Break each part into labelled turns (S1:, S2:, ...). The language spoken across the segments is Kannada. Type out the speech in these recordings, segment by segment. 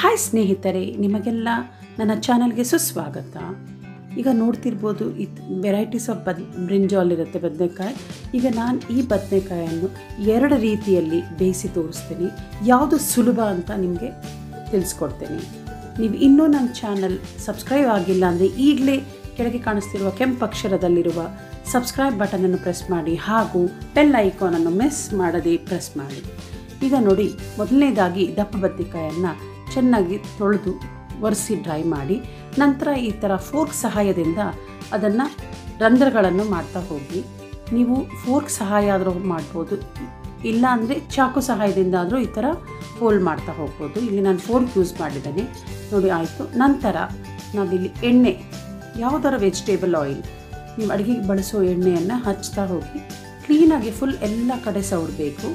S1: ಹಾಯ್ ಸ್ನೇಹಿತರೆ ನಿಮಗೆಲ್ಲ ನನ್ನ ಚಾನಲ್ಗೆ ಸುಸ್ವಾಗತ ಈಗ ನೋಡ್ತಿರ್ಬೋದು ಇದು ವೆರೈಟೀಸ್ ಆಫ್ ಬದ್ ಬ್ರಿಂಜಾಲ್ ಇರುತ್ತೆ ಬದನೆಕಾಯಿ ಈಗ ನಾನು ಈ ಬದನೆಕಾಯನ್ನು ಎರಡು ರೀತಿಯಲ್ಲಿ ಬೇಯಿಸಿ ತೋರಿಸ್ತೀನಿ ಯಾವುದು ಸುಲಭ ಅಂತ ನಿಮಗೆ ತಿಳಿಸ್ಕೊಡ್ತೀನಿ ನೀವು ಇನ್ನೂ ನನ್ನ ಚಾನಲ್ ಸಬ್ಸ್ಕ್ರೈಬ್ ಆಗಿಲ್ಲ ಅಂದರೆ ಈಗಲೇ ಕೆಳಗೆ ಕಾಣಿಸ್ತಿರುವ ಕೆಂಪು ಅಕ್ಷರದಲ್ಲಿರುವ ಸಬ್ಸ್ಕ್ರೈಬ್ ಬಟನನ್ನು ಪ್ರೆಸ್ ಮಾಡಿ ಹಾಗೂ ಬೆಲ್ ಐಕಾನನ್ನು ಮಿಸ್ ಮಾಡದೆ ಪ್ರೆಸ್ ಮಾಡಿ ಈಗ ನೋಡಿ ಮೊದಲನೇದಾಗಿ ದಪ್ಪ ಬದ್ನೆಕಾಯನ್ನು ಚೆನ್ನಾಗಿ ತೊಳೆದು ಒರೆಸಿ ಡ್ರೈ ಮಾಡಿ ನಂತರ ಈ ಥರ ಫೋರ್ಕ್ ಸಹಾಯದಿಂದ ಅದನ್ನು ರಂಧ್ರಗಳನ್ನು ಮಾಡ್ತಾ ಹೋಗಿ ನೀವು ಫೋರ್ಕ್ ಸಹಾಯ ಆದರೂ ಮಾಡ್ಬೋದು ಇಲ್ಲ ಅಂದರೆ ಚಾಕು ಸಹಾಯದಿಂದ ಆದರೂ ಈ ಥರ ಹೋಲ್ ಮಾಡ್ತಾ ಹೋಗ್ಬೋದು ಇಲ್ಲಿ ನಾನು ಫೋರ್ಕ್ ಯೂಸ್ ಮಾಡಿದ್ದೇನೆ ನೋಡಿ ಆಯಿತು ನಂತರ ನಾವಿಲ್ಲಿ ಎಣ್ಣೆ ಯಾವುದರ ವೆಜಿಟೇಬಲ್ ಆಯಿಲ್ ನೀವು ಅಡುಗೆಗೆ ಬಳಸೋ ಎಣ್ಣೆಯನ್ನು ಹಚ್ತಾ ಹೋಗಿ ಕ್ಲೀನಾಗಿ ಫುಲ್ ಎಲ್ಲ ಕಡೆ ಸವರಬೇಕು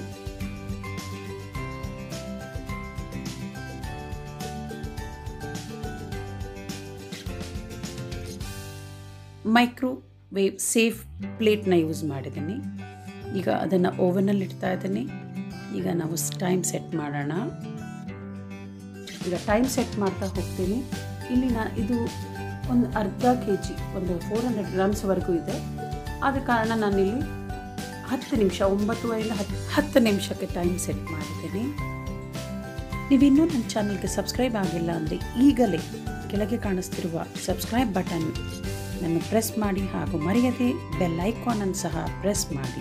S1: ಮೈಕ್ರೋವೇವ್ ಸೇಫ್ ಪ್ಲೇಟ್ನ ಯೂಸ್ ಮಾಡಿದ್ದೀನಿ ಈಗ ಅದನ್ನು ಓವನಲ್ಲಿ ಇಡ್ತಾ ಇದ್ದೀನಿ ಈಗ ನಾವು ಟೈಮ್ ಸೆಟ್ ಮಾಡೋಣ ಈಗ ಟೈಮ್ ಸೆಟ್ ಮಾಡ್ತಾ ಹೋಗ್ತೀನಿ ಇಲ್ಲಿ ನಾನು ಇದು ಒಂದು ಅರ್ಧ ಕೆ ಜಿ ಒಂದು ಫೋರ್ ಹಂಡ್ರೆಡ್ ಗ್ರಾಮ್ಸ್ವರೆಗೂ ಇದೆ ಆದ ಕಾರಣ ನಾನಿಲ್ಲಿ ಹತ್ತು ನಿಮಿಷ ಒಂಬತ್ತುವರೆಯಿಂದ ಹತ್ತು ಹತ್ತು ನಿಮಿಷಕ್ಕೆ ಟೈಮ್ ಸೆಟ್ ಮಾಡಿದ್ದೀನಿ ನೀವಿನ್ನೂ ನನ್ನ ಚಾನಲ್ಗೆ ಸಬ್ಸ್ಕ್ರೈಬ್ ಆಗಿಲ್ಲ ಅಂದರೆ ಈಗಲೇ ಕೆಳಗೆ ಕಾಣಿಸ್ತಿರುವ ಸಬ್ಸ್ಕ್ರೈಬ್ ಬಟನ್ ನನ್ನ ಪ್ರೆಸ್ ಮಾಡಿ ಹಾಗೂ ಮರೆಯದೆ ಬೆಲ್ ಐಕಾನನ್ನು ಸಹ ಪ್ರೆಸ್ ಮಾಡಿ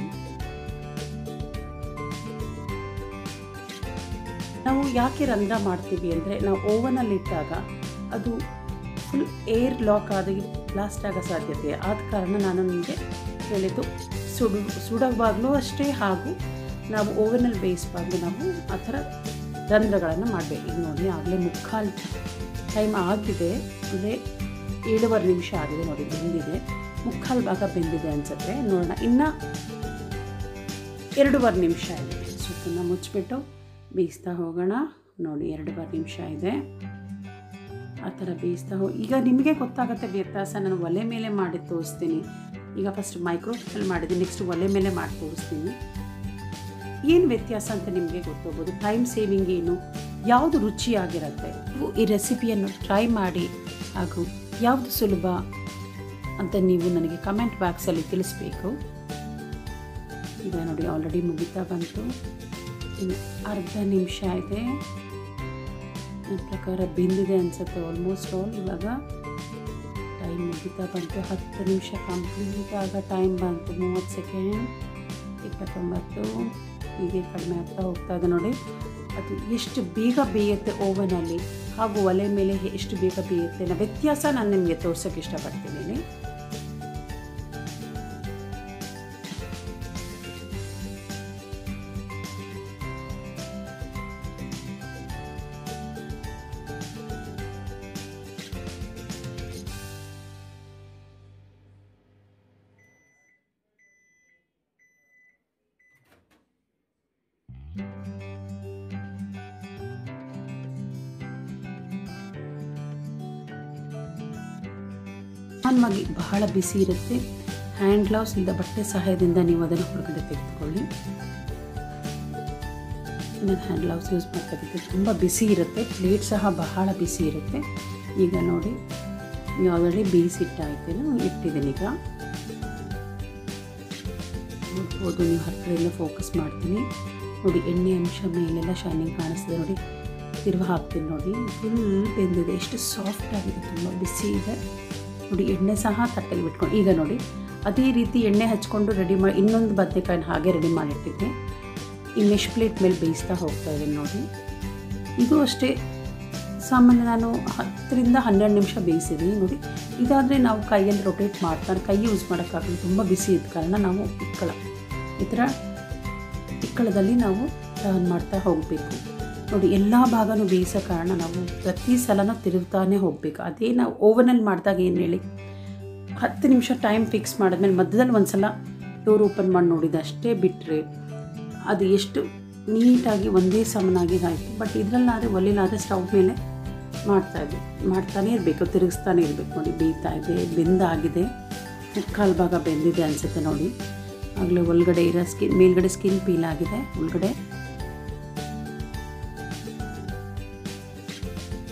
S1: ನಾವು ಯಾಕೆ ರಂಧ್ರ ಮಾಡ್ತೀವಿ ಅಂದರೆ ನಾವು ಓವನಲ್ಲಿ ಇಟ್ಟಾಗ ಅದು ಫುಲ್ ಏರ್ ಲಾಕ್ ಆಗಿ ಬ್ಲಾಸ್ಟ್ ಆಗೋ ಸಾಧ್ಯತೆ ಆದ ಕಾರಣ ನಾನು ನಿಮಗೆ ಹೇಳಿದ್ದು ಸುಡು ಸುಡುವಾಗಲೂ ಅಷ್ಟೇ ಹಾಗೂ ನಾವು ಓವನಲ್ಲಿ ಬೇಯಿಸುವಾಗಲೂ ನಾವು ಆ ಥರ ರಂಧ್ರಗಳನ್ನು ಮಾಡಬೇಕು ಈಗ ನೋಡಿ ಆಗಲೇ ಮುಕ್ಕಾಲು ಟೈಮ್ ಆಗಿದೆ ಅಂದರೆ ಏಳುವರೆ ನಿಮಿಷ ಆಗಿದೆ ನೋಡಿ ಬೆಂದಿದೆ ಮುಕ್ಕಾಲು ಭಾಗ ಬೆಂದಿದೆ ಅನಿಸುತ್ತೆ ನೋಡೋಣ ಇನ್ನು ಎರಡೂವರೆ ನಿಮಿಷ ಇದೆ ಸುತ್ತನ್ನು ಮುಚ್ಚಿಬಿಟ್ಟು ಬೇಯಿಸ್ತಾ ಹೋಗೋಣ ನೋಡಿ ಎರಡೂವರೆ ನಿಮಿಷ ಇದೆ ಆ ಥರ ಬೇಯಿಸ್ತಾ ಹೋಗಿ ಈಗ ನಿಮಗೆ ಗೊತ್ತಾಗುತ್ತೆ ವ್ಯತ್ಯಾಸ ನಾನು ಒಲೆ ಮೇಲೆ ಮಾಡಿ ತೋರಿಸ್ತೀನಿ ಈಗ ಫಸ್ಟ್ ಮೈಕ್ರೋವೇವಲ್ಲಿ ಮಾಡಿದ್ದೀನಿ ನೆಕ್ಸ್ಟ್ ಒಲೆ ಮೇಲೆ ಮಾಡಿ ತೋರಿಸ್ತೀನಿ ಏನು ವ್ಯತ್ಯಾಸ ಅಂತ ನಿಮಗೆ ಗೊತ್ತಾಗ್ಬೋದು ಟೈಮ್ ಸೇವಿಂಗ್ ಏನು ಯಾವುದು ರುಚಿಯಾಗಿರುತ್ತೆ ನೀವು ಈ ರೆಸಿಪಿಯನ್ನು ಟ್ರೈ ಮಾಡಿ ಹಾಗೂ ಯಾವುದು ಸುಲಭ ಅಂತ ನೀವು ನನಗೆ ಕಮೆಂಟ್ ಬಾಕ್ಸಲ್ಲಿ ತಿಳಿಸ್ಬೇಕು ಈಗ ನೋಡಿ ಆಲ್ರೆಡಿ ಮುಗಿತಾ ಬಂತು ಇನ್ನು ಅರ್ಧ ನಿಮಿಷ ಇದೆ ನನ್ನ ಪ್ರಕಾರ ಬೆಂದಿದೆ ಅನಿಸುತ್ತೆ ಆಲ್ಮೋಸ್ಟ್ ಆಲ್ ಇವಾಗ ಟೈಮ್ ಮುಗಿತಾ ಬಂತು ಹತ್ತು ನಿಮಿಷ ಕಂಪ್ಲೀಟ್ ಆಗ ಟೈಮ್ ಬಂತು ಮೂವತ್ತು ಸೆಕೆಂಡ್ ಇಪ್ಪತ್ತೊಂಬತ್ತು ಹೀಗೆ ಕಡಿಮೆ ಆಗ್ತಾ ಹೋಗ್ತಾ ಇದೆ ನೋಡಿ ಅದು ಎಷ್ಟು ಬೇಗ ಬೇಯುತ್ತೆ ಓವನಲ್ಲಿ ಹಾಗೂ ಒಲೆ ಮೇಲೆ ಎಷ್ಟು ಬೇಗ ಬೇಯುತ್ತೆ ಅನ್ನೋ ವ್ಯತ್ಯಾಸ ನಾನು ನಿಮಗೆ ತೋರ್ಸೋಕ್ಕೆ ಇಷ್ಟಪಡ್ತೀನಿ ಸಾಮಾನ್ಯವಾಗಿ ಬಹಳ ಬಿಸಿ ಇರುತ್ತೆ ಹ್ಯಾಂಡ್ ಗ್ಲೌಸ್ ಇಲ್ಲದ ಬಟ್ಟೆ ಸಹಾಯದಿಂದ ನೀವು ಅದನ್ನು ಹೊರಗಡೆ ತೆಗೆದುಕೊಳ್ಳಿ ನಾನು ಹ್ಯಾಂಡ್ ಗ್ಲೌಸ್ ಯೂಸ್ ಮಾಡ್ತಾ ತುಂಬ ಬಿಸಿ ಇರುತ್ತೆ ಪ್ಲೇಟ್ ಸಹ ಬಹಳ ಬಿಸಿ ಇರುತ್ತೆ ಈಗ ನೋಡಿ ನೀವು ಆಲ್ರೆಡಿ ಬೇಯಿಸಿಟ್ಟಾಯ್ತೇನೋ ಇಟ್ಟಿದ್ದೀನಿ ಈಗ ನೋಡ್ಬೋದು ನೀವು ಹತ್ತಿರದಿಂದ ಫೋಕಸ್ ಮಾಡ್ತೀನಿ ನೋಡಿ ಎಣ್ಣೆ ಅಂಶ ಮೇಲೆಲ್ಲ ಶೈನಿಂಗ್ ಕಾಣಿಸ್ತದೆ ನೋಡಿ ತಿರುವ ಹಾಕ್ತೀನಿ ನೋಡಿ ಫುಲ್ ಬೆಂದಿದೆ ಎಷ್ಟು ಸಾಫ್ಟ್ ಆಗಿದೆ ತುಂಬ ಬಿಸಿ ಇದೆ ನೋಡಿ ಎಣ್ಣೆ ಸಹ ತಟ್ಟೆಗೆ ಬಿಟ್ಕೊಂಡು ಈಗ ನೋಡಿ ಅದೇ ರೀತಿ ಎಣ್ಣೆ ಹಚ್ಕೊಂಡು ರೆಡಿ ಮಾಡಿ ಇನ್ನೊಂದು ಬದನೆಕಾಯಿನ ಹಾಗೆ ರೆಡಿ ಮಾಡಿಟ್ಟಿದ್ದೆ ಈ ಮೆಶ್ ಪ್ಲೇಟ್ ಮೇಲೆ ಬೇಯಿಸ್ತಾ ಹೋಗ್ತಾ ಇದ್ದೀನಿ ನೋಡಿ ಇದು ಅಷ್ಟೇ ಸಾಮಾನ್ಯ ನಾನು ಹತ್ತರಿಂದ ಹನ್ನೆರಡು ನಿಮಿಷ ಬೇಯಿಸಿದ್ದೀನಿ ನೋಡಿ ಇದಾದರೆ ನಾವು ಕೈಯಲ್ಲಿ ರೊಟೇಟ್ ಮಾಡ್ತಾರೆ ಕೈ ಯೂಸ್ ಮಾಡೋಕ್ಕಾಗಲಿ ತುಂಬ ಬಿಸಿ ಇದ್ದ ಕಾರಣ ನಾವು ಇಕ್ಕಳ ಈ ಥರ ಇಕ್ಕಳದಲ್ಲಿ ನಾವು ಟರ್ನ್ ಮಾಡ್ತಾ ಹೋಗಬೇಕು ನೋಡಿ ಎಲ್ಲ ಭಾಗನೂ ಬೇಯಿಸೋ ಕಾರಣ ನಾವು ಪ್ರತಿ ಸಲನೂ ತಿರುಗ್ತಾನೆ ಹೋಗಬೇಕು ಅದೇ ನಾವು ಓವನಲ್ಲಿ ಮಾಡಿದಾಗ ಏನು ಹೇಳಿ ಹತ್ತು ನಿಮಿಷ ಟೈಮ್ ಫಿಕ್ಸ್ ಮಾಡಿದ್ಮೇಲೆ ಮಧ್ಯದಲ್ಲಿ ಒಂದು ಸಲ ಡೋರ್ ಓಪನ್ ಮಾಡಿ ನೋಡಿದ ಅಷ್ಟೇ ಬಿಟ್ಟರೆ ಅದು ಎಷ್ಟು ನೀಟಾಗಿ ಒಂದೇ ಸಮನಾಗಿ ಆಯಿತು ಬಟ್ ಇದರಲ್ಲಾದರೆ ಒಲೆಲಾದರೆ ಸ್ಟವ್ ಮೇಲೆ ಮಾಡ್ತಾಯಿದ್ದೆ ಮಾಡ್ತಾನೆ ಇರಬೇಕು ತಿರುಗಿಸ್ತಾನೆ ಇರಬೇಕು ನೋಡಿ ಬೇಯ್ತಾ ಇದೆ ಬೆಂದಾಗಿದೆ ಮುಕ್ಕಾಲು ಭಾಗ ಬೆಂದಿದೆ ಅನಿಸುತ್ತೆ ನೋಡಿ ಆಗಲೇ ಒಳಗಡೆ ಇರೋ ಸ್ಕಿನ್ ಮೇಲ್ಗಡೆ ಸ್ಕಿನ್ ಪೀಲ್ ಆಗಿದೆ ಒಳಗಡೆ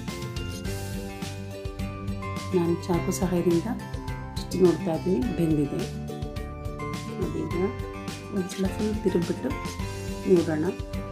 S1: ನಾನು ಚಾಕು ಸಹಾಯದಿಂದ ಚುಚ್ಚಿ ನೋಡ್ತಾ ಇದ್ದೀನಿ ಬೆಂದಿದೆ ನೋಡಿ ಈಗ ಒಂದ್ಸಲ ಫುಲ್ ತಿರುಗಿಬಿಟ್ಟು ನೋಡೋಣ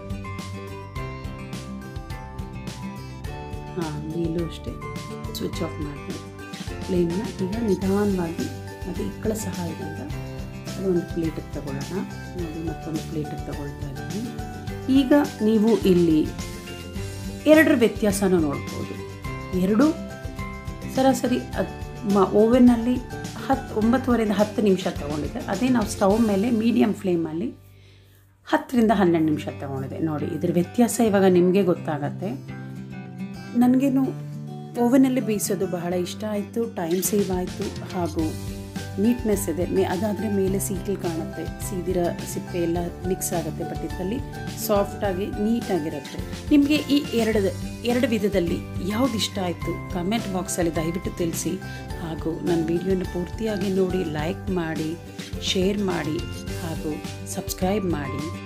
S1: ಹಾಂ ನೀಲು ಅಷ್ಟೇ ಸ್ವಿಚ್ ಆಫ್ ಮಾಡ್ತೀನಿ ಫ್ಲೇಮ್ನ ಈಗ ನಿಧಾನವಾಗಿ ಮತ್ತು ಇಕ್ಕಳ ಸಹಾಯದಿಂದ ಅದೊಂದು ಪ್ಲೇಟಿಗೆ ತಗೊಳ್ಳೋಣ ನೋಡಿ ಮತ್ತೊಂದು ಪ್ಲೇಟಿಗೆ ತಗೊಳ್ತಾ ಇದ್ದೀನಿ ಈಗ ನೀವು ಇಲ್ಲಿ ಎರಡರ ವ್ಯತ್ಯಾಸನ ನೋಡ್ಬೋದು ಎರಡು ಸರಾಸರಿ ಅದು ಮ ಓವೆನ್ನಲ್ಲಿ ಹತ್ತು ಒಂಬತ್ತುವರೆಯಿಂದ ಹತ್ತು ನಿಮಿಷ ತೊಗೊಂಡಿದೆ ಅದೇ ನಾವು ಸ್ಟವ್ ಮೇಲೆ ಮೀಡಿಯಮ್ ಫ್ಲೇಮಲ್ಲಿ ಹತ್ತರಿಂದ ಹನ್ನೆರಡು ನಿಮಿಷ ತೊಗೊಂಡಿದೆ ನೋಡಿ ಇದ್ರ ವ್ಯತ್ಯಾಸ ಇವಾಗ ನಿಮಗೆ ಗೊತ್ತಾಗತ್ತೆ ನನಗೇನು ಓವನಲ್ಲಿ ಬೇಯಿಸೋದು ಬಹಳ ಇಷ್ಟ ಆಯಿತು ಟೈಮ್ ಸೇವ್ ಆಯಿತು ಹಾಗೂ ನೀಟ್ನೆಸ್ ಇದೆ ಮೇ ಅದಾದರೆ ಮೇಲೆ ಸೀಕಲ್ ಕಾಣುತ್ತೆ ಸೀದಿರ ಸಿಪ್ಪೆ ಎಲ್ಲ ಮಿಕ್ಸ್ ಆಗುತ್ತೆ ಬಟ್ ಇದರಲ್ಲಿ ಸಾಫ್ಟಾಗಿ ನೀಟಾಗಿರುತ್ತೆ ನಿಮಗೆ ಈ ಎರಡು ಎರಡು ವಿಧದಲ್ಲಿ ಯಾವ್ದು ಇಷ್ಟ ಆಯಿತು ಕಮೆಂಟ್ ಬಾಕ್ಸಲ್ಲಿ ದಯವಿಟ್ಟು ತಿಳಿಸಿ ಹಾಗೂ ನನ್ನ ವಿಡಿಯೋನ ಪೂರ್ತಿಯಾಗಿ ನೋಡಿ ಲೈಕ್ ಮಾಡಿ ಶೇರ್ ಮಾಡಿ ಹಾಗೂ ಸಬ್ಸ್ಕ್ರೈಬ್ ಮಾಡಿ